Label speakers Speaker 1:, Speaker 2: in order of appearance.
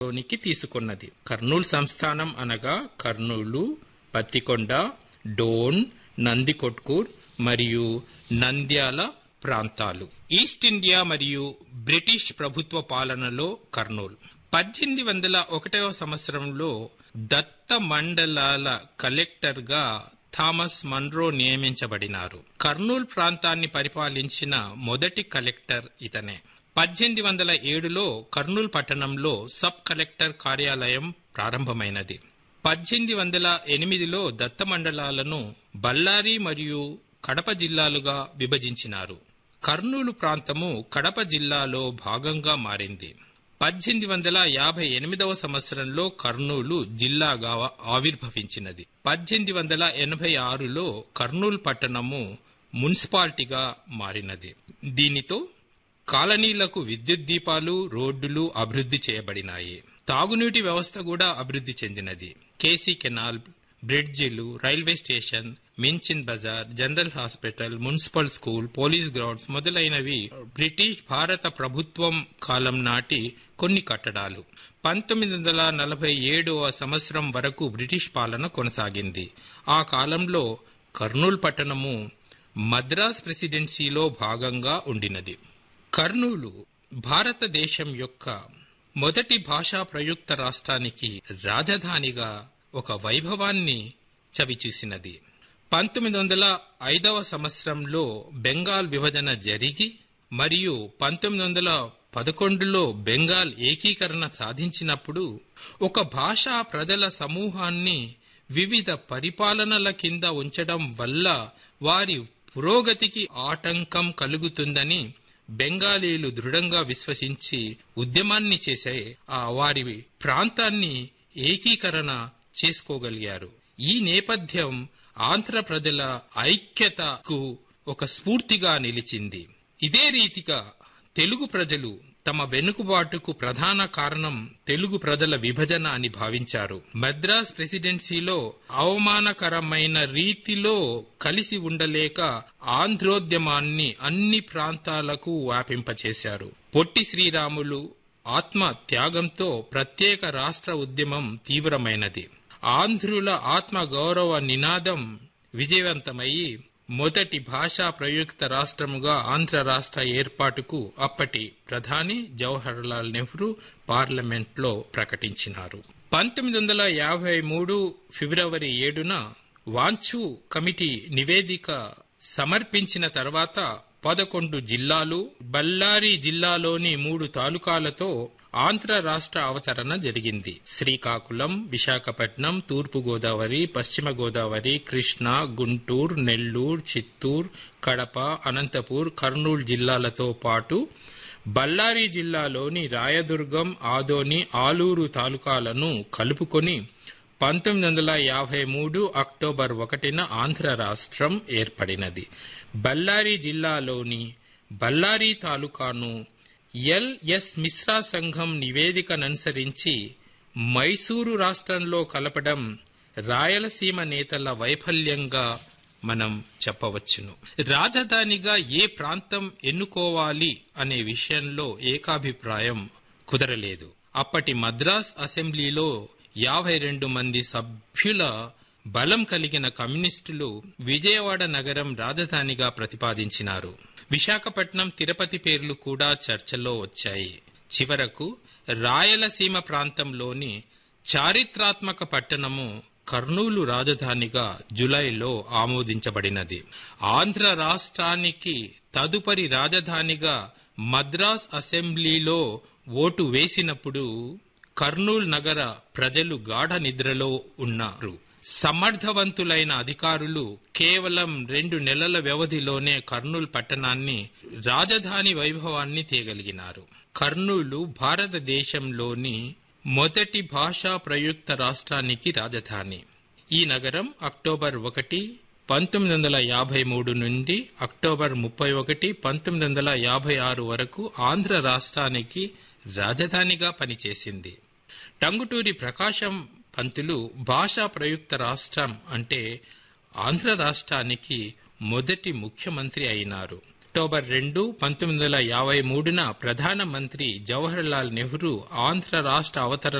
Speaker 1: లోనికి తీసుకున్నది కర్నూలు సంస్థానం అనగా కర్నూలు పత్తికొండ డోన్ నందికొట్కూర్ మరియు నంద్యాల ప్రాంతాలు ఈస్ట్ ఇండియా మరియు బ్రిటిష్ ప్రభుత్వ పాలనలో కర్నూలు పద్దెనిమిది వందల ఒకటవ సంవత్సరంలో దత్త మండలాల కలెక్టర్గా థామస్ మన్రో నియమించబడినారు కర్నూలు ప్రాంతాన్ని పరిపాలించిన మొదటి కలెక్టర్ ఇతనే పద్దెనిమిది వందల ఏడులో కర్నూలు పట్టణంలో సబ్ కలెక్టర్ కార్యాలయం ప్రారంభమైనది పద్దెనిమిది వందల ఎనిమిదిలో దత్త మండలాలను బళ్ళారి మరియు కడప జిల్లాలుగా విభజించినారు కర్నూలు ప్రాంతము కడప జిల్లాలో భాగంగా మారింది పద్దెనిమిది వందల యాభై ఎనిమిదవ సంవత్సరంలో కర్నూలు జిల్లాగా ఆవిర్భవించినది పద్దెనిమిది వందల ఎనభై ఆరులో కర్నూలు పట్టణము మున్సిపాలిటీగా మారినది దీనితో కాలనీలకు విద్యుత్ దీపాలు రోడ్డులు అభివృద్ధి చేయబడినాయి తాగునీటి వ్యవస్థ కూడా అభివృద్ధి చెందినది కేసీ కెనాల్ బ్రిడ్జిలు రైల్వే స్టేషన్ మించిన్ బజార్ general hospital municipal school police grounds మొదలైనవి బ్రిటిష్ భారత ప్రభుత్వం కాలం నాటి కొన్ని కట్టడాలు పంతొమ్మిది వందల నలభై ఏడవ సంవత్సరం వరకు బ్రిటిష్ పాలన కొనసాగింది ఆ కాలంలో కర్నూలు పట్టణము మద్రాస్ ప్రెసిడెన్సీలో భాగంగా ఉండినది కర్నూలు భారతదేశం యొక్క మొదటి భాషా ప్రయుక్త రాష్ట్రానికి రాజధానిగా ఒక వైభవాన్ని చవిచూసినది పంతొమ్మిది వందల ఐదవ సంవత్సరంలో బెంగాల్ విభజన జరిగి మరియు పంతొమ్మిది వందల పదకొండులో బెంగాల్ ఏకీకరణ సాధించినప్పుడు ఒక భాషా ప్రజల సమూహాన్ని వివిధ పరిపాలనల కింద ఉంచడం వల్ల వారి పురోగతికి ఆటంకం కలుగుతుందని బెంగాలీలు దృఢంగా విశ్వసించి ఉద్యమాన్ని చేసే ఆ వారి ప్రాంతాన్ని ఏకీకరణ చేసుకోగలిగారు ఈ నేపథ్యం ఆంధ్ర ప్రజల ఐక్యతకు ఒక స్ఫూర్తిగా నిలిచింది ఇదే రీతిగా తెలుగు ప్రజలు తమ వెనుకబాటుకు ప్రధాన కారణం తెలుగు ప్రజల విభజన అని భావించారు మద్రాస్ ప్రెసిడెన్సీలో అవమానకరమైన రీతిలో కలిసి ఉండలేక ఆంధ్రోద్యమాన్ని అన్ని ప్రాంతాలకు వ్యాపింపచేశారు పొట్టి శ్రీరాములు ఆత్మ త్యాగంతో ప్రత్యేక రాష్ట్ర ఉద్యమం తీవ్రమైనది ఆంధ్రుల ఆత్మ గౌరవ నినాదం విజయవంతమయ్యి మొదటి భాషా ప్రయుక్త రాష్ట్రముగా ఆంధ్ర రాష్ట్ర ఏర్పాటుకు అప్పటి ప్రధాని జవహర్లాల్ నెహ్రూ పార్లమెంట్లో ప్రకటించినారు పంతొమ్మిది వందల యాభై మూడు ఫిబ్రవరి ఏడున వాంచు కమిటీ నివేదిక సమర్పించిన తర్వాత పదకొండు జిల్లాలు బళ్ళారి జిల్లాలోని మూడు తాలూకాలతో ఆంధ్ర రాష్ట్ర అవతరణ జరిగింది శ్రీకాకుళం విశాఖపట్నం తూర్పు గోదావరి పశ్చిమ గోదావరి కృష్ణా గుంటూరు నెల్లూరు చిత్తూరు కడప అనంతపూర్ కర్నూలు జిల్లాలతో పాటు బళ్ళారి జిల్లాలోని రాయదుర్గం ఆదోని ఆలూరు తాలూకాలను కలుపుకొని పంతొమ్మిది వందల యాభై మూడు అక్టోబర్ ఒకటిన ఆంధ్ర రాష్ట్రం ఏర్పడినది బళ్ళారి జిల్లాలోని బళ్ళారి తాలూకాను ఎల్ఎస్ మిశ్రా సంఘం నివేదికననుసరించి మైసూరు రాష్ట్రంలో కలపడం రాయలసీమ నేతల వైఫల్యంగా మనం చెప్పవచ్చును రాజధానిగా ఏ ప్రాంతం ఎన్నుకోవాలి అనే విషయంలో ఏకాభిప్రాయం కుదరలేదు అప్పటి మద్రాస్ అసెంబ్లీలో యాభై రెండు మంది సభ్యుల బలం కలిగిన కమ్యూనిస్టులు విజయవాడ నగరం రాజధానిగా ప్రతిపాదించినారు విశాఖపట్నం తిరుపతి పేర్లు కూడా చర్చలో వచ్చాయి చివరకు రాయలసీమ ప్రాంతంలోని చారిత్రాత్మక పట్టణము కర్నూలు రాజధానిగా జులైలో ఆమోదించబడినది ఆంధ్ర రాష్ట్రానికి తదుపరి రాజధానిగా మద్రాస్ అసెంబ్లీలో ఓటు వేసినప్పుడు కర్నూలు నగర ప్రజలు గాఢ నిద్రలో ఉన్నారు సమర్థవంతులైన అధికారులు కేవలం రెండు నెలల వ్యవధిలోనే కర్నూలు పట్టణాన్ని రాజధాని వైభవాన్ని తేగలిగినారు కర్నూలు భారతదేశంలోని మొదటి భాషా ప్రయుక్త రాష్ట్రానికి రాజధాని ఈ నగరం అక్టోబర్ ఒకటి పంతొమ్మిది వందల యాభై మూడు నుండి అక్టోబర్ ముప్పై ఒకటి పంతొమ్మిది వందల యాభై ఆరు వరకు ఆంధ్ర రాష్ట్రానికి రాజధానిగా పనిచేసింది టంగుటూరి ప్రకాశం పంతులు భాషా ప్రయుక్త రాష్ట్రం అంటే ఆంధ్ర రాష్ట్రానికి మొదటి ముఖ్యమంత్రి అయినారు అక్టోబర్ రెండు పంతొమ్మిది వందల యాభై మూడున ప్రధానమంత్రి జవహర్లాల్ నెహ్రూ ఆంధ్ర రాష్ట్ర అవతరణ